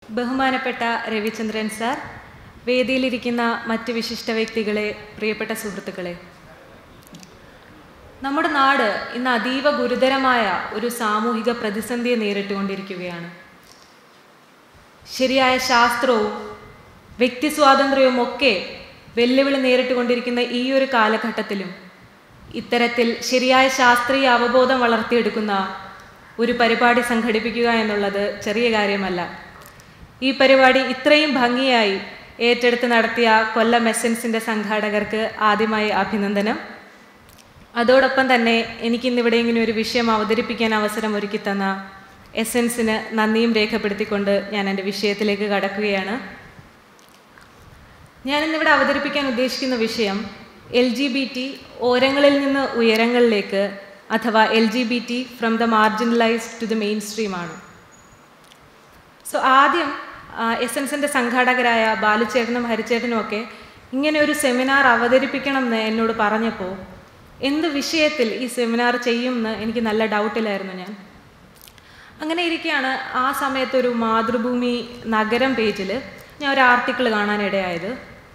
ബഹുമാനപ്പെട്ട രവിചന്ദ്രൻ സാർ വേദിയിലിരിക്കുന്ന മറ്റ് വിശിഷ്ട വ്യക്തികളെ പ്രിയപ്പെട്ട സുഹൃത്തുക്കളെ നമ്മുടെ നാട് ഇന്ന് അതീവ ഗുരുതരമായ ഒരു സാമൂഹിക പ്രതിസന്ധിയെ നേരിട്ടുകൊണ്ടിരിക്കുകയാണ് ശരിയായ ശാസ്ത്രവും വ്യക്തി സ്വാതന്ത്ര്യവും ഒക്കെ വെല്ലുവിളി നേരിട്ടുകൊണ്ടിരിക്കുന്ന ഈ ഒരു കാലഘട്ടത്തിലും ഇത്തരത്തിൽ ശരിയായ ശാസ്ത്രീയ അവബോധം വളർത്തിയെടുക്കുന്ന ഒരു പരിപാടി സംഘടിപ്പിക്കുക എന്നുള്ളത് ചെറിയ കാര്യമല്ല ഈ പരിപാടി ഇത്രയും ഭംഗിയായി ഏറ്റെടുത്ത് നടത്തിയ കൊല്ലം എസൻസിൻ്റെ സംഘാടകർക്ക് ആദ്യമായി അഭിനന്ദനം അതോടൊപ്പം തന്നെ എനിക്കിന്നിവിടെ ഇങ്ങനെ ഒരു വിഷയം അവതരിപ്പിക്കാൻ അവസരം ഒരുക്കി തന്ന എസൻസിന് നന്ദിയും രേഖപ്പെടുത്തിക്കൊണ്ട് ഞാൻ എൻ്റെ വിഷയത്തിലേക്ക് കടക്കുകയാണ് ഞാനിന്നിവിടെ അവതരിപ്പിക്കാൻ ഉദ്ദേശിക്കുന്ന വിഷയം എൽ ജി ബി ടി ഓരങ്ങളിൽ നിന്ന് ഉയരങ്ങളിലേക്ക് അഥവാ L G B T from the marginalised to the main സ്ട്രീമാണ് സോ ആദ്യം എസൻസിൻ്റെ സംഘാടകരായ ബാലുചേട്ടനും ഹരിച്ചേട്ടനും ഒക്കെ ഇങ്ങനെ ഒരു സെമിനാർ അവതരിപ്പിക്കണം എന്ന് എന്നോട് പറഞ്ഞപ്പോൾ എന്ത് വിഷയത്തിൽ ഈ സെമിനാർ ചെയ്യുമെന്ന് എനിക്ക് നല്ല ഡൗട്ടിലായിരുന്നു ഞാൻ അങ്ങനെ ഇരിക്കുകയാണ് ആ സമയത്ത് ഒരു മാതൃഭൂമി നഗരം പേജിൽ ഞാൻ ഒരു ആർട്ടിക്കിൾ കാണാനിടയായത്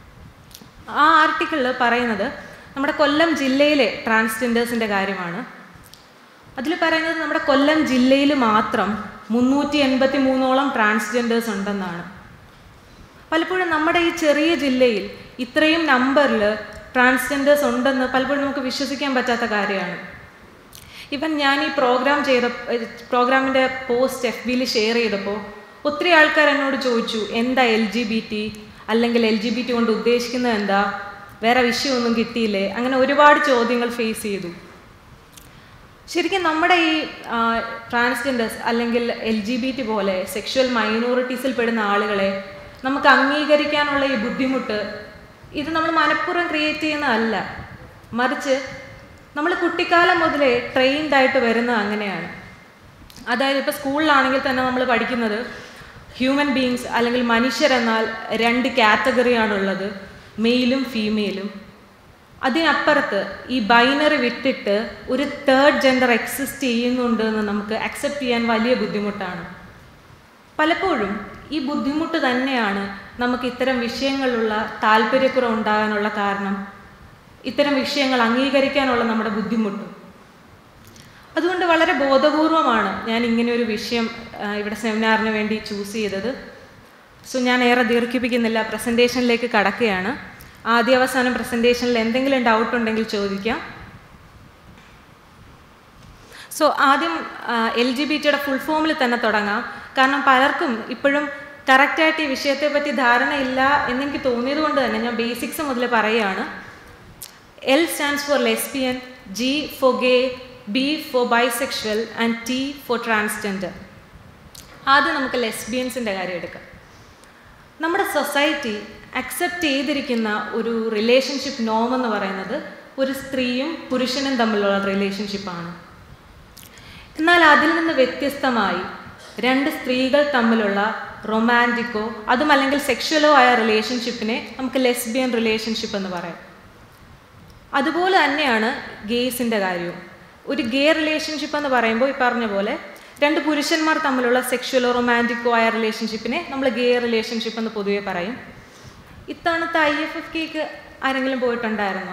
ആ ആർട്ടിക്കിളിൽ പറയുന്നത് നമ്മുടെ കൊല്ലം ജില്ലയിലെ ട്രാൻസ്ജെൻഡേഴ്സിൻ്റെ കാര്യമാണ് അതിൽ പറയുന്നത് നമ്മുടെ കൊല്ലം ജില്ലയിൽ മാത്രം മുന്നൂറ്റി എൺപത്തി മൂന്നോളം ട്രാൻസ്ജെൻഡേഴ്സ് ഉണ്ടെന്നാണ് പലപ്പോഴും നമ്മുടെ ഈ ചെറിയ ജില്ലയിൽ ഇത്രയും നമ്പറിൽ ട്രാൻസ്ജെൻഡേഴ്സ് ഉണ്ടെന്ന് പലപ്പോഴും നമുക്ക് വിശ്വസിക്കാൻ പറ്റാത്ത കാര്യമാണ് ഇവൻ ഞാൻ ഈ പ്രോഗ്രാം ചെയ്ത പ്രോഗ്രാമിൻ്റെ പോസ്റ്റ് എഫ് ബിയിൽ ഷെയർ ചെയ്തപ്പോൾ ഒത്തിരി ആൾക്കാർ എന്നോട് ചോദിച്ചു എന്താ എൽ ജി ബി ടി അല്ലെങ്കിൽ എൽ ജി ബി ടി കൊണ്ട് ഉദ്ദേശിക്കുന്നത് എന്താ വേറെ വിഷയമൊന്നും കിട്ടിയില്ലേ അങ്ങനെ ഒരുപാട് ചോദ്യങ്ങൾ ഫേസ് ചെയ്തു ശരിക്കും നമ്മുടെ ഈ ട്രാൻസ്ജെൻഡേഴ്സ് അല്ലെങ്കിൽ എൽ ജി ബി ടി പോലെ സെക്ഷുവൽ മൈനോറിറ്റീസിൽ പെടുന്ന ആളുകളെ നമുക്ക് അംഗീകരിക്കാനുള്ള ഈ ബുദ്ധിമുട്ട് ഇത് നമ്മൾ മനഃപൂർവ്വം ക്രിയേറ്റ് ചെയ്യുന്നതല്ല മറിച്ച് നമ്മൾ കുട്ടിക്കാലം മുതലേ ട്രെയിൻഡ് ആയിട്ട് വരുന്നത് അങ്ങനെയാണ് അതായത് ഇപ്പോൾ സ്കൂളിലാണെങ്കിൽ തന്നെ നമ്മൾ പഠിക്കുന്നത് ഹ്യൂമൻ ബീങ്സ് അല്ലെങ്കിൽ മനുഷ്യരെന്നാൽ രണ്ട് കാറ്റഗറിയാണുള്ളത് മെയിലും ഫീമെയിലും അതിനപ്പുറത്ത് ഈ ബൈനറി വിട്ടിട്ട് ഒരു തേർഡ് ജെൻഡർ എക്സിസ്റ്റ് ചെയ്യുന്നുണ്ട് എന്ന് നമുക്ക് അക്സെപ്റ്റ് ചെയ്യാൻ വലിയ ബുദ്ധിമുട്ടാണ് പലപ്പോഴും ഈ ബുദ്ധിമുട്ട് തന്നെയാണ് നമുക്ക് ഇത്തരം വിഷയങ്ങളിലുള്ള താല്പര്യക്കുറവ് ഉണ്ടാകാനുള്ള കാരണം ഇത്തരം വിഷയങ്ങൾ അംഗീകരിക്കാനുള്ള നമ്മുടെ ബുദ്ധിമുട്ടും അതുകൊണ്ട് വളരെ ബോധപൂർവമാണ് ഞാൻ ഇങ്ങനെ ഒരു വിഷയം ഇവിടെ സെമിനാറിന് വേണ്ടി ചൂസ് ചെയ്തത് സോ ഞാൻ ഏറെ ദീർഘിപ്പിക്കുന്നില്ല പ്രസൻറ്റേഷനിലേക്ക് കടക്കുകയാണ് ആദ്യ അവസാനം പ്രസൻറ്റേഷനിൽ എന്തെങ്കിലും ഡൗട്ട് ഉണ്ടെങ്കിൽ ചോദിക്കാം സോ ആദ്യം എൽ ജി ബി ടിയുടെ ഫുൾ ഫോമിൽ തന്നെ തുടങ്ങാം കാരണം പലർക്കും ഇപ്പോഴും കറക്റ്റായിട്ട് ഈ വിഷയത്തെ പറ്റി ധാരണയില്ല എന്നെനിക്ക് തോന്നിയത് കൊണ്ട് തന്നെ ഞാൻ ബേസിക്സ് മുതൽ പറയുകയാണ് L stands for lesbian G for gay B for bisexual and T for transgender ആദ്യം നമുക്ക് ലെസ്ബിയൻസിൻ്റെ കാര്യം എടുക്കാം നമ്മുടെ സൊസൈറ്റി അക്സെപ്റ്റ് ചെയ്തിരിക്കുന്ന ഒരു റിലേഷൻഷിപ്പ് നോം എന്ന് പറയുന്നത് ഒരു സ്ത്രീയും പുരുഷനും തമ്മിലുള്ള റിലേഷൻഷിപ്പാണ് എന്നാൽ അതിൽ നിന്ന് വ്യത്യസ്തമായി രണ്ട് സ്ത്രീകൾ തമ്മിലുള്ള റൊമാൻറ്റിക്കോ അതും അല്ലെങ്കിൽ സെക്ഷുവലോ ആയ റിലേഷൻഷിപ്പിനെ നമുക്ക് ലെസ്ബിയൻ റിലേഷൻഷിപ്പ് എന്ന് പറയാം അതുപോലെ തന്നെയാണ് ഗേസിൻ്റെ കാര്യവും ഒരു ഗേ റിലേഷൻഷിപ്പ് എന്ന് പറയുമ്പോൾ ഈ പറഞ്ഞ പോലെ രണ്ട് പുരുഷന്മാർ തമ്മിലുള്ള സെക്ഷുവലോ റൊമാൻറ്റിക്കോ ആയ റിലേഷൻഷിപ്പിനെ നമ്മൾ ഗേ റിലേഷൻഷിപ്പ് എന്ന് പൊതുവെ പറയും ഇത്തവണത്തെ ഐ എഫ് എഫ് കെക്ക് ആരെങ്കിലും പോയിട്ടുണ്ടായിരുന്നോ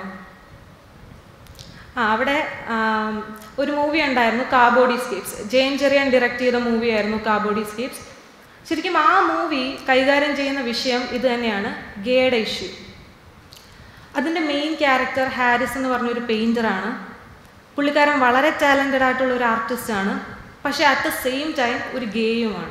ആ അവിടെ ഒരു മൂവി ഉണ്ടായിരുന്നു കാബോഡി സ്കേപ്സ് ജെയിൻ ചെറിയാൻ ഡയറക്റ്റ് ചെയ്ത മൂവിയായിരുന്നു കാബോഡി സ്കേപ്സ് ശരിക്കും ആ മൂവി കൈകാര്യം ചെയ്യുന്ന വിഷയം ഇത് തന്നെയാണ് ഗേയുടെ ഇഷ്യൂ അതിൻ്റെ മെയിൻ ക്യാരക്ടർ ഹാരിസ് എന്ന് പറഞ്ഞൊരു പെയിൻറ്ററാണ് പുള്ളിക്കാരൻ വളരെ ടാലൻറ്റഡ് ആയിട്ടുള്ള ഒരു ആർട്ടിസ്റ്റാണ് പക്ഷേ അറ്റ് ദ സെയിം ടൈം ഒരു ഗേയുമാണ്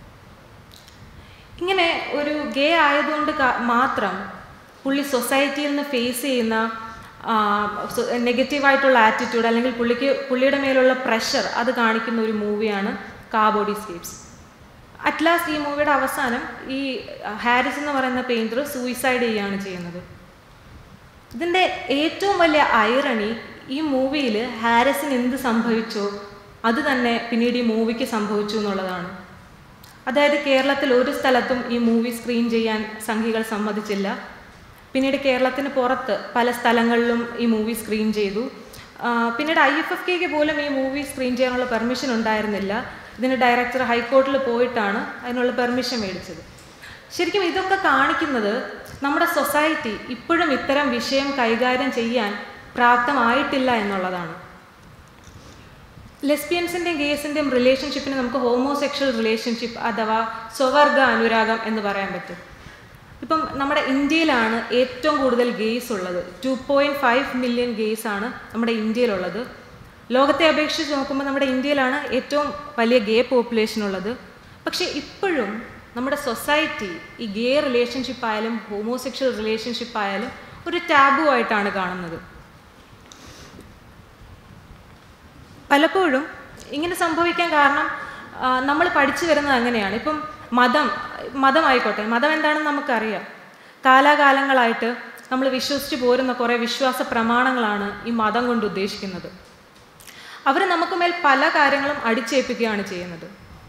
ഇങ്ങനെ ഒരു ഗേ ആയതുകൊണ്ട് മാത്രം പുള്ളി സൊസൈറ്റിയിൽ നിന്ന് ഫേസ് ചെയ്യുന്ന നെഗറ്റീവായിട്ടുള്ള ആറ്റിറ്റ്യൂഡ് അല്ലെങ്കിൽ പുള്ളിക്ക് പുള്ളിയുടെ മേലുള്ള പ്രഷർ അത് കാണിക്കുന്ന ഒരു മൂവിയാണ് കാബോഡി സ്കേപ്സ് അറ്റ്ലാസ്റ്റ് ഈ മൂവിയുടെ അവസാനം ഈ ഹാരിസ് എന്ന് പറയുന്ന പെയിൻറ്റർ സൂയിസൈഡ് ചെയ്യുകയാണ് ചെയ്യുന്നത് ഇതിൻ്റെ ഏറ്റവും വലിയ ഐറണി ഈ മൂവിയിൽ ഹാരിസിന് എന്ത് സംഭവിച്ചോ അത് തന്നെ പിന്നീട് ഈ മൂവിക്ക് സംഭവിച്ചു എന്നുള്ളതാണ് അതായത് കേരളത്തിൽ ഒരു സ്ഥലത്തും ഈ മൂവി സ്ക്രീൻ ചെയ്യാൻ സംഘികൾ സമ്മതിച്ചില്ല പിന്നീട് കേരളത്തിന് പുറത്ത് പല സ്ഥലങ്ങളിലും ഈ മൂവി സ്ക്രീൻ ചെയ്തു പിന്നീട് ഐ എഫ് എഫ് കെക്ക് പോലും ഈ മൂവി സ്ക്രീൻ ചെയ്യാനുള്ള പെർമിഷൻ ഉണ്ടായിരുന്നില്ല ഇതിന് ഡയറക്ടർ ഹൈക്കോർട്ടിൽ പോയിട്ടാണ് അതിനുള്ള പെർമിഷൻ മേടിച്ചത് ശരിക്കും ഇതൊക്കെ കാണിക്കുന്നത് നമ്മുടെ സൊസൈറ്റി ഇപ്പോഴും ഇത്തരം വിഷയം കൈകാര്യം ചെയ്യാൻ പ്രാപ്തമായിട്ടില്ല എന്നുള്ളതാണ് ലെസ്ബിയൻസിൻ്റെയും ഗേസിൻ്റെയും റിലേഷൻഷിപ്പിന് നമുക്ക് ഹോമോസെക്ഷൽ റിലേഷൻഷിപ്പ് അഥവാ സ്വവർഗ അനുരാഗം എന്ന് പറയാൻ പറ്റും ഇപ്പം നമ്മുടെ ഇന്ത്യയിലാണ് ഏറ്റവും കൂടുതൽ ഗെയ്സ് ഉള്ളത് two point five million gays ആണ് നമ്മുടെ ഇന്ത്യയിലുള്ളത് ലോകത്തെ അപേക്ഷിച്ച് നോക്കുമ്പോൾ നമ്മുടെ ഇന്ത്യയിലാണ് ഏറ്റവും വലിയ ഗേ പോപ്പുലേഷൻ ഉള്ളത് പക്ഷേ ഇപ്പോഴും നമ്മുടെ സൊസൈറ്റി ഈ ഗേ റിലേഷൻഷിപ്പ് ആയാലും ഹോമോസെക്ഷൽ റിലേഷൻഷിപ്പ് ആയാലും ഒരു ടാബു ആയിട്ടാണ് കാണുന്നത് പലപ്പോഴും ഇങ്ങനെ സംഭവിക്കാൻ കാരണം നമ്മൾ പഠിച്ചു വരുന്നത് അങ്ങനെയാണ് ഇപ്പം മതം മതമായിക്കോട്ടെ മതം എന്താണെന്ന് നമുക്കറിയാം കാലാകാലങ്ങളായിട്ട് നമ്മൾ വിശ്വസിച്ച് പോരുന്ന കുറേ വിശ്വാസ പ്രമാണങ്ങളാണ് ഈ മതം കൊണ്ട് ഉദ്ദേശിക്കുന്നത് അവർ നമുക്ക് മേൽ പല കാര്യങ്ങളും അടിച്ചേൽപ്പിക്കുകയാണ് ചെയ്യുന്നത്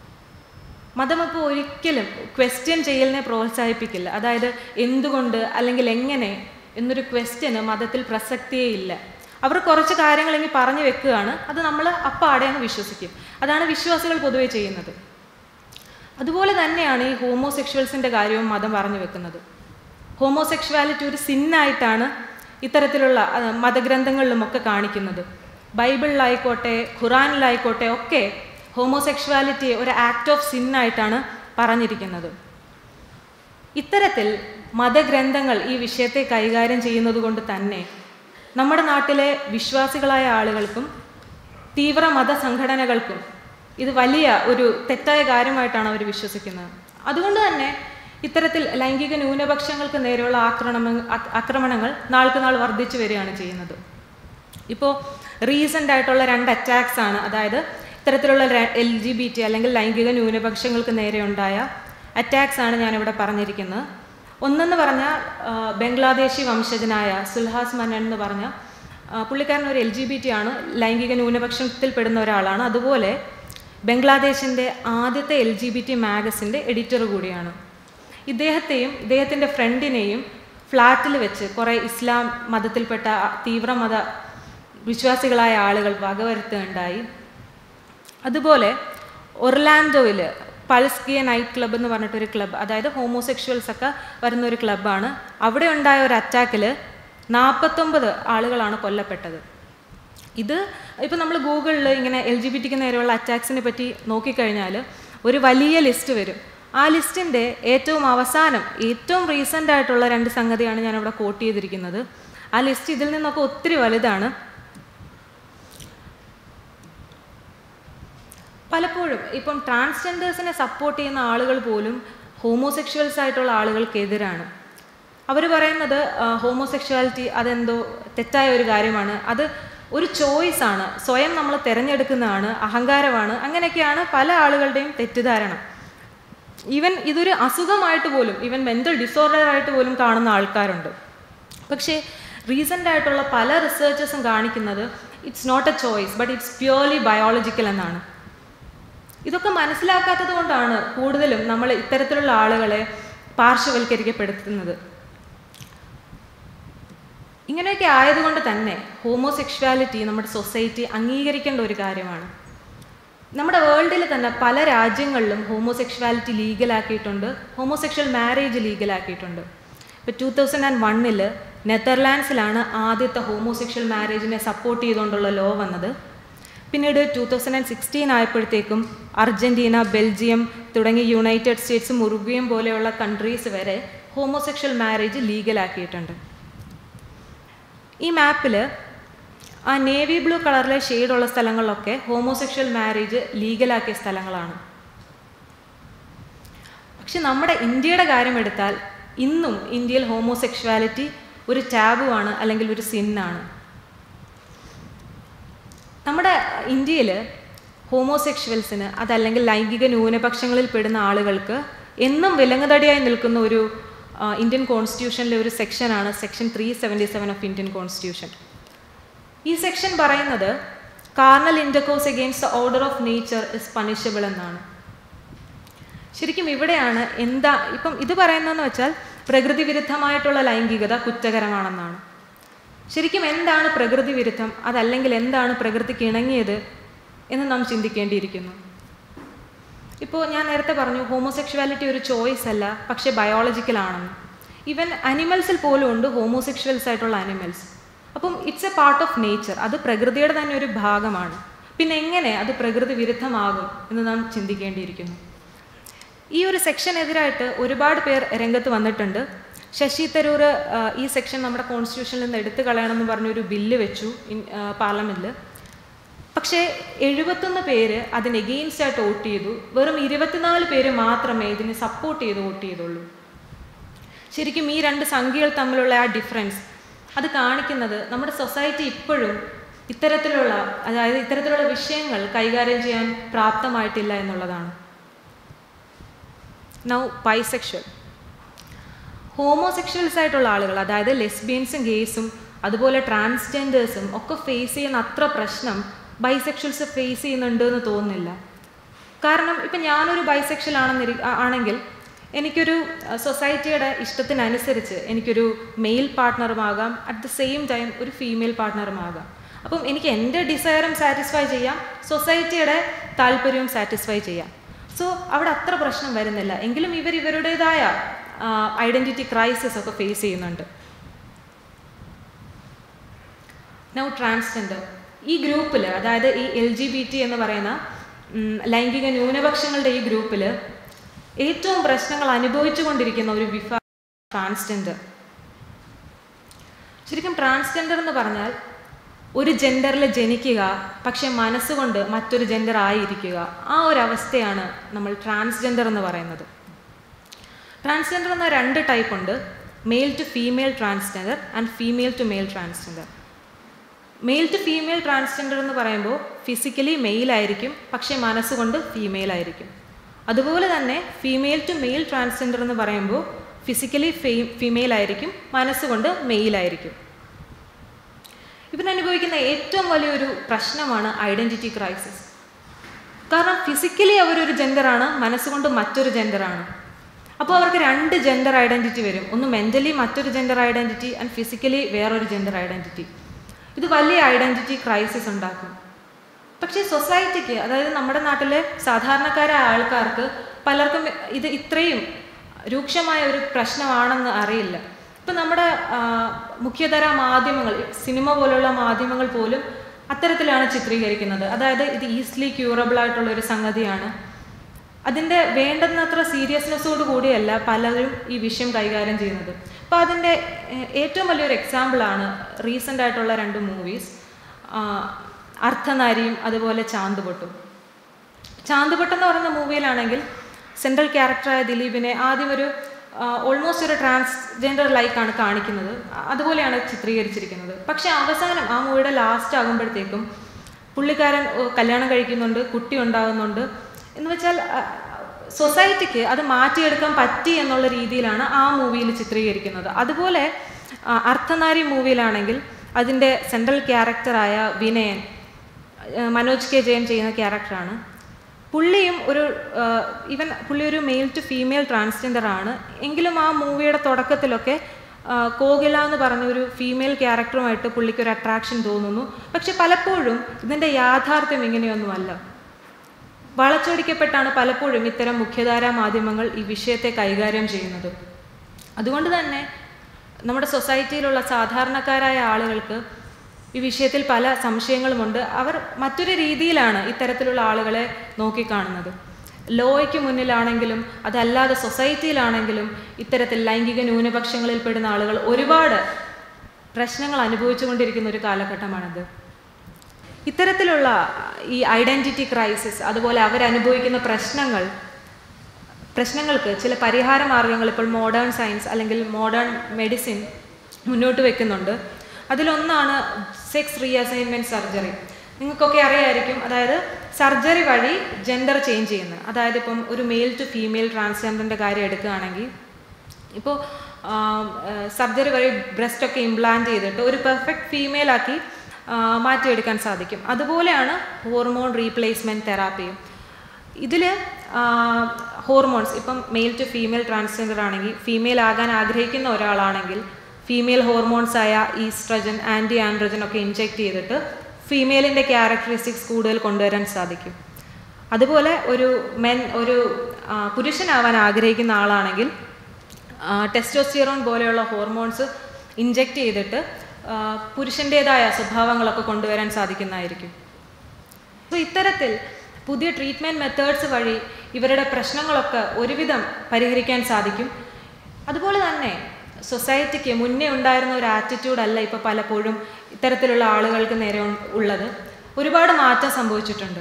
മതം ഇപ്പോൾ ഒരിക്കലും ക്വസ്റ്റ്യൻ ചെയ്യലിനെ പ്രോത്സാഹിപ്പിക്കില്ല അതായത് എന്തുകൊണ്ട് അല്ലെങ്കിൽ എങ്ങനെ എന്നൊരു ക്വസ്റ്റ്യന് മതത്തിൽ പ്രസക്തിയേ ഇല്ല അവർ കുറച്ച് കാര്യങ്ങൾ ഇനി പറഞ്ഞു വെക്കുകയാണ് അത് നമ്മൾ അപ്പാടെ അങ്ങ് വിശ്വസിക്കും അതാണ് വിശ്വാസികൾ പൊതുവെ ചെയ്യുന്നത് അതുപോലെ തന്നെയാണ് ഈ ഹോമോസെക്ഷൽസിൻ്റെ കാര്യവും മതം പറഞ്ഞു വെക്കുന്നത് ഹോമോസെക്ഷുവാലിറ്റി ഒരു സിന്നായിട്ടാണ് ഇത്തരത്തിലുള്ള മതഗ്രന്ഥങ്ങളിലുമൊക്കെ കാണിക്കുന്നത് ബൈബിളിലായിക്കോട്ടെ ഖുറാനിലായിക്കോട്ടെ ഒക്കെ ഹോമോസെക്ഷുവാലിറ്റി ഒരു ആക്ട് ഓഫ് സിന്നായിട്ടാണ് പറഞ്ഞിരിക്കുന്നത് ഇത്തരത്തിൽ മതഗ്രന്ഥങ്ങൾ ഈ വിഷയത്തെ കൈകാര്യം ചെയ്യുന്നത് കൊണ്ട് തന്നെ നമ്മുടെ നാട്ടിലെ വിശ്വാസികളായ ആളുകൾക്കും തീവ്ര മതസംഘടനകൾക്കും ഇത് വലിയ ഒരു തെറ്റായ കാര്യമായിട്ടാണ് അവർ വിശ്വസിക്കുന്നത് അതുകൊണ്ട് തന്നെ ഇത്തരത്തിൽ ലൈംഗിക ന്യൂനപക്ഷങ്ങൾക്ക് നേരെയുള്ള ആക്രമണ ആക്രമണങ്ങൾ നാൾക്ക് നാൾ വർദ്ധിച്ചു വരികയാണ് ചെയ്യുന്നത് ഇപ്പോൾ റീസെൻ്റ് ആയിട്ടുള്ള രണ്ട് അറ്റാക്സ് ആണ് അതായത് ഇത്തരത്തിലുള്ള എൽ ജി ബി ടി അല്ലെങ്കിൽ ലൈംഗിക ന്യൂനപക്ഷങ്ങൾക്ക് നേരെ ഉണ്ടായ അറ്റാക്സ് ആണ് ഞാനിവിടെ പറഞ്ഞിരിക്കുന്നത് ഒന്നെന്ന് പറഞ്ഞാൽ ബംഗ്ലാദേശി വംശജനായ സുൽഹാസ് മനൻ എന്ന് പറഞ്ഞ പുള്ളിക്കാരൻ ഒരു എൽ ജി ബി ടി ആണ് ലൈംഗിക ന്യൂനപക്ഷത്തിൽപ്പെടുന്ന ഒരാളാണ് അതുപോലെ ബംഗ്ലാദേശിൻ്റെ ആദ്യത്തെ എൽ ജി ബി ടി മാഗസിൻ്റെ എഡിറ്റർ കൂടിയാണ് ഇദ്ദേഹത്തെയും ഇദ്ദേഹത്തിൻ്റെ ഫ്രണ്ടിനെയും ഫ്ലാറ്റിൽ വെച്ച് കുറേ ഇസ്ലാം മതത്തിൽപ്പെട്ട തീവ്രമത വിശ്വാസികളായ ആളുകൾ വകവരുത്തുകയുണ്ടായി അതുപോലെ ഒർലാൻഡോയിൽ പൾസ്കിയ നൈറ്റ് ക്ലബ്ബ് എന്ന് പറഞ്ഞിട്ടൊരു ക്ലബ്ബ് അതായത് ഹോമോസെക്ഷുവൽസ് ഒക്കെ വരുന്ന ഒരു ക്ലബ്ബാണ് അവിടെ ഉണ്ടായ ഒരു അറ്റാക്കിൽ നാൽപ്പത്തൊമ്പത് ആളുകളാണ് കൊല്ലപ്പെട്ടത് ഇത് ഇപ്പം നമ്മൾ ഗൂഗിളിൽ ഇങ്ങനെ എൽ ജി ബി ടിക്ക് നേരെയുള്ള അറ്റാക്സിനെ പറ്റി നോക്കിക്കഴിഞ്ഞാൽ ഒരു വലിയ ലിസ്റ്റ് വരും ആ ലിസ്റ്റിൻ്റെ ഏറ്റവും അവസാനം ഏറ്റവും റീസെൻ്റ് ആയിട്ടുള്ള രണ്ട് സംഗതിയാണ് ഞാനിവിടെ കോട്ട് ചെയ്തിരിക്കുന്നത് ആ ലിസ്റ്റ് ഇതിൽ നിന്നൊക്കെ ഒത്തിരി വലുതാണ് പലപ്പോഴും ഇപ്പം ട്രാൻസ്ജെൻഡേഴ്സിനെ സപ്പോർട്ട് ചെയ്യുന്ന ആളുകൾ പോലും ഹോമോസെക്ഷുവൽസ് ആയിട്ടുള്ള ആളുകൾക്കെതിരാണ് അവർ പറയുന്നത് ഹോമോസെക്ഷുവാലിറ്റി അതെന്തോ തെറ്റായ ഒരു കാര്യമാണ് അത് ഒരു ചോയ്സ് ആണ് സ്വയം നമ്മൾ തിരഞ്ഞെടുക്കുന്നതാണ് അഹങ്കാരമാണ് അങ്ങനെയൊക്കെയാണ് പല ആളുകളുടെയും തെറ്റിദ്ധാരണ ഈവൻ ഇതൊരു അസുഖമായിട്ട് പോലും ഈവൻ മെൻ്റൽ ഡിസോർഡർ ആയിട്ട് പോലും കാണുന്ന ആൾക്കാരുണ്ട് പക്ഷേ റീസെൻ്റ് ആയിട്ടുള്ള പല റിസർച്ചസും കാണിക്കുന്നത് it's not a choice but it's purely biological എന്നാണ് ഇതൊക്കെ മനസ്സിലാക്കാത്തത് കൊണ്ടാണ് കൂടുതലും നമ്മൾ ഇത്തരത്തിലുള്ള ആളുകളെ പാർശ്വവൽക്കരിക്കപ്പെടുത്തുന്നത് ഇങ്ങനെയൊക്കെ ആയതുകൊണ്ട് തന്നെ ഹോമോസെക്ഷുവാലിറ്റി നമ്മുടെ സൊസൈറ്റി അംഗീകരിക്കേണ്ട ഒരു കാര്യമാണ് നമ്മുടെ വേൾഡിൽ തന്നെ പല രാജ്യങ്ങളിലും ഹോമോസെക്ഷുവാലിറ്റി ലീഗലാക്കിയിട്ടുണ്ട് ഹോമോസെക്ഷൽ മാരേജ് ലീഗലാക്കിയിട്ടുണ്ട് ഇപ്പോൾ ടൂ തൗസൻഡ് ആൻഡ് വണ്ണിൽ നെതർലാൻഡ്സിലാണ് ആദ്യത്തെ ഹോമോസെക്ഷൽ മാരേജിനെ സപ്പോർട്ട് ചെയ്തുകൊണ്ടുള്ള ലോ വന്നത് പിന്നീട് ടൂ തൗസൻഡ് ആൻഡ് സിക്സ്റ്റീൻ ആയപ്പോഴത്തേക്കും അർജൻറ്റീന ബെൽജിയം തുടങ്ങി യുണൈറ്റഡ് സ്റ്റേറ്റ്സും ഉറുഗ്വയും പോലെയുള്ള കൺട്രീസ് വരെ ഹോമോസെക്ഷൽ മാരേജ് ലീഗലാക്കിയിട്ടുണ്ട് ഈ മാപ്പിൽ ആ നേവി ബ്ലൂ കളറിലെ ഷെയ്ഡുള്ള സ്ഥലങ്ങളിലൊക്കെ ഹോമോസെക്ഷൽ മാരേജ് ലീഗലാക്കിയ സ്ഥലങ്ങളാണ് പക്ഷെ നമ്മുടെ ഇന്ത്യയുടെ കാര്യം എടുത്താൽ ഇന്നും ഇന്ത്യയിൽ ഹോമോസെക്ഷുവാലിറ്റി ഒരു ടാബുവാണ് അല്ലെങ്കിൽ ഒരു സിന്നാണ് നമ്മുടെ ഇന്ത്യയിൽ ഹോമോസെക്ഷുവൽസിന് അതല്ലെങ്കിൽ ലൈംഗിക ന്യൂനപക്ഷങ്ങളിൽ പെടുന്ന ആളുകൾക്ക് എന്നും വിലങ്ങുതടിയായി നിൽക്കുന്ന ഒരു ഇന്ത്യൻ കോൺസ്റ്റിറ്റ്യൂഷനിലെ ഒരു സെക്ഷനാണ് section three seventy seven of Indian constitution ഈ സെക്ഷൻ പറയുന്നത് carnal intercourse against the order of nature is punishable എന്നാണ് ശരിക്കും ഇവിടെയാണ് എന്താ ഇപ്പം ഇത് പറയുന്നതെന്ന് വെച്ചാൽ പ്രകൃതി വിരുദ്ധമായിട്ടുള്ള ലൈംഗികത കുറ്റകരമാണെന്നാണ് ശരിക്കും എന്താണ് പ്രകൃതി വിരുദ്ധം അതല്ലെങ്കിൽ എന്താണ് പ്രകൃതിക്ക് ഇണങ്ങിയത് എന്ന് നാം ചിന്തിക്കേണ്ടിയിരിക്കുന്നു ഇപ്പോൾ ഞാൻ നേരത്തെ പറഞ്ഞു ഹോമോസെക്ഷുവാലിറ്റി ഒരു ചോയ്സ് അല്ല പക്ഷേ ബയോളജിക്കൽ ആണെന്ന് ഈവൻ അനിമൽസിൽ പോലും ഉണ്ട് ഹോമോസെക്ഷുവൽസ് ആയിട്ടുള്ള അനിമൽസ് അപ്പം it's a part of nature അത് പ്രകൃതിയുടെ തന്നെ ഒരു ഭാഗമാണ് പിന്നെ എങ്ങനെ അത് പ്രകൃതി വിരുദ്ധമാകും എന്ന് നാം ചിന്തിക്കേണ്ടിയിരിക്കുന്നു ഈ ഒരു സെക്ഷനെതിരായിട്ട് ഒരുപാട് പേർ രംഗത്ത് വന്നിട്ടുണ്ട് ശശി തരൂർ ആ, ഈ സെക്ഷൻ നമ്മുടെ കോൺസ്റ്റിറ്റ്യൂഷനിൽ നിന്ന് എടുത്തു കളയണമെന്ന് പറഞ്ഞൊരു ബില്ല് വെച്ചു ഇൻ പാർലമെൻറ്റിൽ പക്ഷേ എഴുപത്തൊന്ന് പേര് അതിന് എഗെയിൻസ്റ്റ് ആയിട്ട് വോട്ട് ചെയ്തു വെറും ഇരുപത്തിനാല് പേര് മാത്രമേ ഇതിനെ സപ്പോർട്ട് ചെയ്ത് വോട്ട് ചെയ്തുള്ളൂ ശരിക്കും ഈ രണ്ട് സംഖ്യകൾ തമ്മിലുള്ള ആ ഡിഫറൻസ് അത് കാണിക്കുന്നത് നമ്മുടെ സൊസൈറ്റി ഇപ്പോഴും ഇത്തരത്തിലുള്ള അതായത് ഇത്തരത്തിലുള്ള വിഷയങ്ങൾ കൈകാര്യം ചെയ്യാൻ പ്രാപ്തമായിട്ടില്ല എന്നുള്ളതാണ് നൗ ബൈസെക്ഷൽ ഹോമോസെക്ഷൽസ് ആയിട്ടുള്ള ആളുകൾ അതായത് ലെസ്ബിയൻസും ഗേസും അതുപോലെ ട്രാൻസ്ജെൻഡേഴ്സും ഒക്കെ ഫേസ് ചെയ്യുന്ന അത്ര പ്രശ്നം ബൈസെക്ഷൽസ് ഫേസ് ചെയ്യുന്നുണ്ട് എന്ന് തോന്നുന്നില്ല കാരണം ഇപ്പം ഞാനൊരു ബൈസെക്ഷൽ ആണെന്നിരി ആ- ആണെങ്കിൽ എനിക്കൊരു സൊസൈറ്റിയുടെ ഇഷ്ടത്തിനനുസരിച്ച് എനിക്കൊരു മെയിൽ പാർട്ട്ണറുമാകാം അറ്റ് ദ സെയിം ടൈം ഒരു ഫീമെയിൽ പാർട്ട്ണറുമാകാം അപ്പം എനിക്ക് എൻ്റെ ഡിസയറും സാറ്റിസ്ഫൈ ചെയ്യാം സൊസൈറ്റിയുടെ താല്പര്യവും സാറ്റിസ്ഫൈ ചെയ്യാം സോ അവിടെ അത്ര പ്രശ്നം വരുന്നില്ല എങ്കിലും ഇവർ ഇവരുടേതായ ഐഡൻറ്റിറ്റി ക്രൈസിസ് ഒക്കെ ഫേസ് ചെയ്യുന്നുണ്ട് നൗ ട്രാൻസ്ജെൻഡർ ഈ ഗ്രൂപ്പിൽ അതായത് ഈ എൽ ജി ബി ടി എന്ന് പറയുന്ന ഉം, ലൈംഗിക ന്യൂനപക്ഷങ്ങളുടെ ഈ ഗ്രൂപ്പിൽ ഏറ്റവും പ്രശ്നങ്ങൾ അനുഭവിച്ചുകൊണ്ടിരിക്കുന്ന ഒരു വിഭാഗം ട്രാൻസ്ജെൻഡർ ശരിക്കും ട്രാൻസ്ജെൻഡർ എന്ന് പറഞ്ഞാൽ ഒരു ജെൻഡറിൽ ജനിക്കുക പക്ഷെ മനസ്സുകൊണ്ട് മറ്റൊരു ജെൻഡർ ആയിരിക്കുക ആ ഒരു അവസ്ഥയാണ് നമ്മൾ ട്രാൻസ്ജെൻഡർ എന്ന് പറയുന്നത് ട്രാൻസ്ജെൻഡർ എന്ന രണ്ട് ടൈപ്പ് ഉണ്ട് male to female transgender and female to male transgender male to female transgender എന്ന് പറയുമ്പോൾ ഫിസിക്കലി മെയിൽ ആയിരിക്കും പക്ഷേ മനസ്സുകൊണ്ട് ഫീമെയിൽ ആയിരിക്കും അതുപോലെ തന്നെ ഫീമെയിൽ ടു മെയിൽ ട്രാൻസ്ജെൻഡർ എന്ന് പറയുമ്പോൾ ഫിസിക്കലി ഫീമെയിൽ ആയിരിക്കും മനസ്സുകൊണ്ട് മെയിൽ ആയിരിക്കും ഇവരനുഭവിക്കുന്ന ഏറ്റവും വലിയൊരു പ്രശ്നമാണ് ഐഡൻറ്റിറ്റി ക്രൈസിസ് കാരണം ഫിസിക്കലി അവരൊരു ജെൻഡറാണ് മനസ്സുകൊണ്ട് മറ്റൊരു ജെൻഡറാണ് അപ്പോൾ അവർക്ക് രണ്ട് ജെൻഡർ ഐഡൻറ്റിറ്റി വരും ഒന്ന് മെൻ്റലി മറ്റൊരു ജെൻഡർ ഐഡൻറ്റിറ്റി ആൻഡ് ഫിസിക്കലി വേറൊരു ജെൻഡർ ഐഡൻറ്റിറ്റി ഇത് വലിയ ഐഡൻറ്റിറ്റി ക്രൈസിസ് ഉണ്ടാക്കും പക്ഷേ സൊസൈറ്റിക്ക് അതായത് നമ്മുടെ നാട്ടിലെ സാധാരണക്കാരായ ആൾക്കാർക്ക് പലർക്കും ഇത് ഇത്രയും രൂക്ഷമായ ഒരു പ്രശ്നമാണെന്ന് അറിയില്ല ഇപ്പം നമ്മുടെ ആ, മുഖ്യധാര മാധ്യമങ്ങൾ സിനിമ പോലുള്ള മാധ്യമങ്ങൾ പോലും അത്തരത്തിലാണ് ചിത്രീകരിക്കുന്നത് അതായത് ഇത് ഈസിലി ക്യൂറബിൾ ആയിട്ടുള്ള ഒരു സംഗതിയാണ് അതിൻ്റെ വേണ്ടുന്നത്ര സീരിയസ്നെസ്സോട് കൂടിയല്ല പലരും ഈ വിഷയം കൈകാര്യം ചെയ്യുന്നത് അപ്പോൾ അതിൻ്റെ ഏ- ഏറ്റവും വലിയൊരു എക്സാമ്പിളാണ് റീസെൻ്റ് ആയിട്ടുള്ള രണ്ട് മൂവീസ് അർത്ഥനാരിയും അതുപോലെ ചാന്തുപൊട്ടും ചാന്തുപൊട്ട് എന്ന് പറയുന്ന മൂവിയിലാണെങ്കിൽ സെൻട്രൽ ക്യാരക്ടറായ ദിലീപിനെ ആദ്യം ഒരു ഓൾമോസ്റ്റ് ഒരു ട്രാൻസ്ജെൻഡർ ലൈക്കാണ് കാണിക്കുന്നത് അ- അതുപോലെയാണ് ചിത്രീകരിച്ചിരിക്കുന്നത് പക്ഷേ അവസാനം ആ മൂവിയുടെ ലാസ്റ്റ് ആകുമ്പോഴത്തേക്കും പുള്ളിക്കാരൻ ഓ, കല്യാണം കഴിക്കുന്നുണ്ട് കുട്ടി ഉണ്ടാകുന്നുണ്ട് എന്ന് വെച്ചാൽ സൊസൈറ്റിക്ക് അത് മാറ്റിയെടുക്കാൻ പറ്റി എന്നുള്ള രീതിയിലാണ് ആ മൂവിയിൽ ചിത്രീകരിക്കുന്നത് അതുപോലെ ആ, അർത്ഥനാരി മൂവിയിലാണെങ്കിൽ അതിൻ്റെ സെൻട്രൽ ക്യാരക്ടറായ വിനയൻ ആ, മനോജ് കെ ജയൻ ചെയ്യുന്ന ക്യാരക്ടറാണ് പുള്ളിയും ഒരു ഈവൻ പുള്ളി ഒരു മെയിൽ ടു ഫീമെയിൽ ട്രാൻസ്ജെൻഡർ ആണ് എങ്കിലും ആ മൂവിയുടെ തുടക്കത്തിലൊക്കെ ആ, കോകില എന്ന് പറഞ്ഞ ഒരു ഫീമെയിൽ ക്യാരക്ടറുമായിട്ട് പുള്ളിക്ക് ഒരു അട്രാക്ഷൻ തോന്നുന്നു പക്ഷെ പലപ്പോഴും ഇതിൻ്റെ യാഥാർത്ഥ്യം ഇങ്ങനെയൊന്നുമല്ല വളച്ചൊടിക്കപ്പെട്ടാണ് പലപ്പോഴും ഇത്തരം മുഖ്യധാരാ മാധ്യമങ്ങൾ ഈ വിഷയത്തെ കൈകാര്യം ചെയ്യുന്നത് അതുകൊണ്ട് തന്നെ നമ്മുടെ സൊസൈറ്റിയിലുള്ള സാധാരണക്കാരായ ആളുകൾക്ക് ഈ വിഷയത്തിൽ പല സംശയങ്ങളുമുണ്ട് അവർ മറ്റൊരു രീതിയിലാണ് ഇത്തരത്തിലുള്ള ആളുകളെ നോക്കിക്കാണുന്നത് ലോയ്ക്ക് മുന്നിലാണെങ്കിലും അതല്ലാതെ സൊസൈറ്റിയിലാണെങ്കിലും ഇത്തരത്തിൽ ലൈംഗിക ന്യൂനപക്ഷങ്ങളിൽ പെടുന്ന ആളുകൾ ഒരുപാട് പ്രശ്നങ്ങൾ അനുഭവിച്ചുകൊണ്ടിരിക്കുന്ന ഒരു കാലഘട്ടമാണിത് ഇത്തരത്തിലുള്ള ഈ ഐഡൻറ്റിറ്റി ക്രൈസിസ് അതുപോലെ അവരനുഭവിക്കുന്ന പ്രശ്നങ്ങൾ പ്രശ്നങ്ങൾക്ക് ചില പരിഹാര മാർഗങ്ങൾ ഇപ്പോൾ മോഡേൺ സയൻസ് അല്ലെങ്കിൽ മോഡേൺ മെഡിസിൻ മുന്നോട്ട് വെക്കുന്നുണ്ട് അതിലൊന്നാണ് സെക്സ് റീഅസൈൻമെൻറ്റ് സർജറി നിങ്ങൾക്കൊക്കെ അറിയായിരിക്കും അതായത് സർജറി വഴി ജെൻഡർ ചേഞ്ച് ചെയ്യുന്നത് അതായത് ഇപ്പം ഒരു മെയിൽ ടു ഫീമെയിൽ ട്രാൻസ്ജെൻഡറിൻ്റെ കാര്യം എടുക്കുകയാണെങ്കിൽ ഇപ്പോൾ സർജറി വഴി ബ്രസ്റ്റ് ഒക്കെ ഇംപ്ലാന്റ് ചെയ്തിട്ട് ഒരു പെർഫെക്റ്റ് ഫീമെയിലാക്കി മാറ്റിയെടുക്കാൻ സാധിക്കും അതുപോലെയാണ് ഹോർമോൺ റീപ്ലേസ്മെൻറ്റ് തെറാപ്പിയും ഇതിൽ ഹോർമോൺസ് ഇപ്പം മെയിൽ ടു ഫീമെയിൽ ട്രാൻസ്ജെൻഡർ ആണെങ്കിൽ ഫീമെയിൽ ആകാൻ ആഗ്രഹിക്കുന്ന ഒരാളാണെങ്കിൽ ഫീമെയിൽ ഹോർമോൺസ് ആയ ഈസ്ട്രജൻ ആൻറ്റി ആൻഡ്രജൻ ഒക്കെ ഇൻജെക്ട് ചെയ്തിട്ട് ഫീമെയിലിൻ്റെ ക്യാരക്ടറിസ്റ്റിക്സ് കൂടുതൽ കൊണ്ടുവരാൻ സാധിക്കും അതുപോലെ ഒരു മെൻ ഒരു ആ, പുരുഷനാവാൻ ആഗ്രഹിക്കുന്ന ആളാണെങ്കിൽ ടെസ്റ്റോസ്റ്റിയറോൺ പോലെയുള്ള ഹോർമോൺസ് ഇഞ്ചെക്റ്റ് ചെയ്തിട്ട് ആ, പുരുഷൻ്റേതായ സ്വഭാവങ്ങളൊക്കെ കൊണ്ടുവരാൻ സാധിക്കുന്നതായിരിക്കും അപ്പോൾ ഇത്തരത്തിൽ പുതിയ ട്രീറ്റ്മെൻറ്റ് മെത്തേഡ്സ് വഴി ഇവരുടെ പ്രശ്നങ്ങളൊക്കെ ഒരുവിധം പരിഹരിക്കാൻ സാധിക്കും അതുപോലെ തന്നെ സൊസൈറ്റിക്ക് മുന്നേ ഉണ്ടായിരുന്ന ഒരു ആറ്റിറ്റ്യൂഡ് അല്ല ഇപ്പോൾ പലപ്പോഴും ഇത്തരത്തിലുള്ള ആളുകൾക്ക് നേരെ ഉ- ഉള്ളത് ഒരുപാട് മാറ്റം സംഭവിച്ചിട്ടുണ്ട്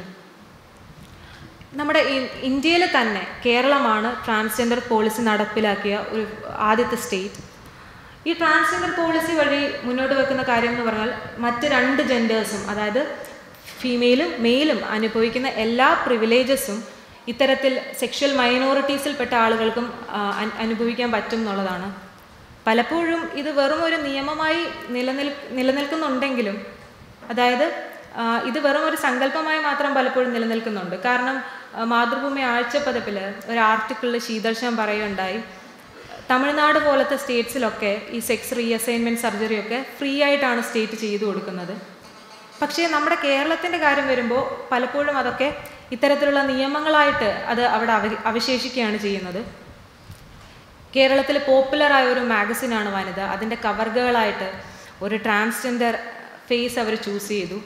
നമ്മുടെ ഇന്ത്യയിൽ തന്നെ കേരളമാണ് ട്രാൻസ്ജെൻഡർ പോളിസി നടപ്പിലാക്കിയ ഒരു ആദ്യത്തെ സ്റ്റേറ്റ് ഈ ട്രാൻസ്ജെൻഡർ പോളിസി വഴി മുന്നോട്ട് വെക്കുന്ന കാര്യം എന്ന് പറഞ്ഞാൽ മറ്റ് രണ്ട് ജെൻഡേഴ്സും അതായത് ഫീമെയിലും മെയിലും അനുഭവിക്കുന്ന എല്ലാ പ്രിവിലേജസും ഇത്തരത്തിൽ സെക്ഷൽ മൈനോറിറ്റീസിൽപ്പെട്ട ആളുകൾക്കും ആ, അൻ- അനുഭവിക്കാൻ പറ്റും എന്നുള്ളതാണ് പലപ്പോഴും ഇത് വെറും ഒരു നിയമമായി നിലനിൽ നിലനിൽക്കുന്നുണ്ടെങ്കിലും അതായത് ആ, ഇത് വെറും ഒരു സങ്കല്പമായി മാത്രം പലപ്പോഴും നിലനിൽക്കുന്നുണ്ട് കാരണം ആ, മാതൃഭൂമി ആഴ്ചപ്പതിപ്പിൽ ഒരു ആർട്ടിക്കിളിൽ ശീതർശം പറയുകയുണ്ടായി തമിഴ്നാട് പോലത്തെ സ്റ്റേറ്റ്സിലൊക്കെ ഈ സെക്സ് റീഅസൈൻമെൻറ്റ് സർജറി ഒക്കെ ഫ്രീ ആയിട്ടാണ് സ്റ്റേറ്റ് ചെയ്തു കൊടുക്കുന്നത് പക്ഷേ നമ്മുടെ കേരളത്തിൻ്റെ കാര്യം വരുമ്പോൾ പലപ്പോഴും അതൊക്കെ ഇത്തരത്തിലുള്ള നിയമങ്ങളായിട്ട് അത് അവിടെ അവ അവശേഷിക്കുകയാണ് ചെയ്യുന്നത് കേരളത്തിൽ പോപ്പുലറായ ഒരു മാഗസിനാണ് വനിത അതിൻ്റെ കവർഗകളായിട്ട് ഒരു ട്രാൻസ്ജെൻഡർ ഫേസ് അവർ ചൂസ് ചെയ്തു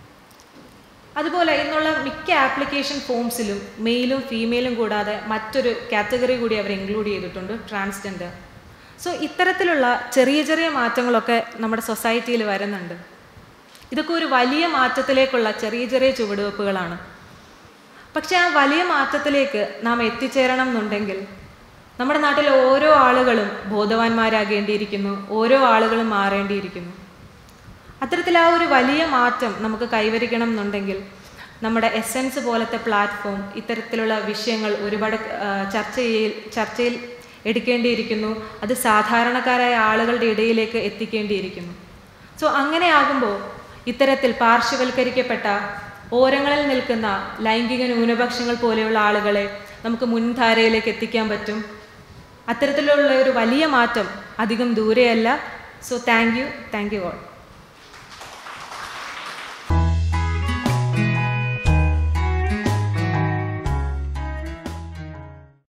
അതുപോലെ ഇന്നുള്ള മിക്ക ആപ്ലിക്കേഷൻ ഫോംസിലും മെയിലും ഫീമെയിലും കൂടാതെ മറ്റൊരു കാറ്റഗറി കൂടി അവർ ഇൻക്ലൂഡ് ചെയ്തിട്ടുണ്ട് ട്രാൻസ്ജെൻഡർ സോ ഇത്തരത്തിലുള്ള ചെറിയ ചെറിയ മാറ്റങ്ങളൊക്കെ നമ്മുടെ സൊസൈറ്റിയിൽ വരുന്നുണ്ട് ഇതൊക്കെ ഒരു വലിയ മാറ്റത്തിലേക്കുള്ള ചെറിയ ചെറിയ ചുവടുവെപ്പുകളാണ് പക്ഷേ ആ വലിയ മാറ്റത്തിലേക്ക് നാം എത്തിച്ചേരണം എന്നുണ്ടെങ്കിൽ നമ്മുടെ നാട്ടിലെ ഓരോ ആളുകളും ബോധവാന്മാരാകേണ്ടിയിരിക്കുന്നു ഓരോ ആളുകളും മാറേണ്ടിയിരിക്കുന്നു അത്തരത്തിൽ ആ ഒരു വലിയ മാറ്റം നമുക്ക് കൈവരിക്കണം എന്നുണ്ടെങ്കിൽ നമ്മുടെ എസെൻസ് പോലത്തെ പ്ലാറ്റ്ഫോം ഇത്തരത്തിലുള്ള വിഷയങ്ങൾ ഒരുപാട് ആ, ചർച്ച ചെയ്യൽ ചർച്ചയിൽ എടുക്കേണ്ടിയിരിക്കുന്നു അത് സാധാരണക്കാരായ ആളുകളുടെ ഇടയിലേക്ക് എത്തിക്കേണ്ടിയിരിക്കുന്നു സോ അങ്ങനെ ആകുമ്പോൾ ഇത്തരത്തിൽ പാർശ്വവൽക്കരിക്കപ്പെട്ട ഓരങ്ങളിൽ നിൽക്കുന്ന ലൈംഗിക ന്യൂനപക്ഷങ്ങൾ പോലെയുള്ള ആളുകളെ നമുക്ക് മുൻധാരയിലേക്ക് എത്തിക്കാൻ പറ്റും അത്തരത്തിലുള്ള ഒരു വലിയ മാറ്റം അധികം ദൂരെയല്ല so thank you thank you all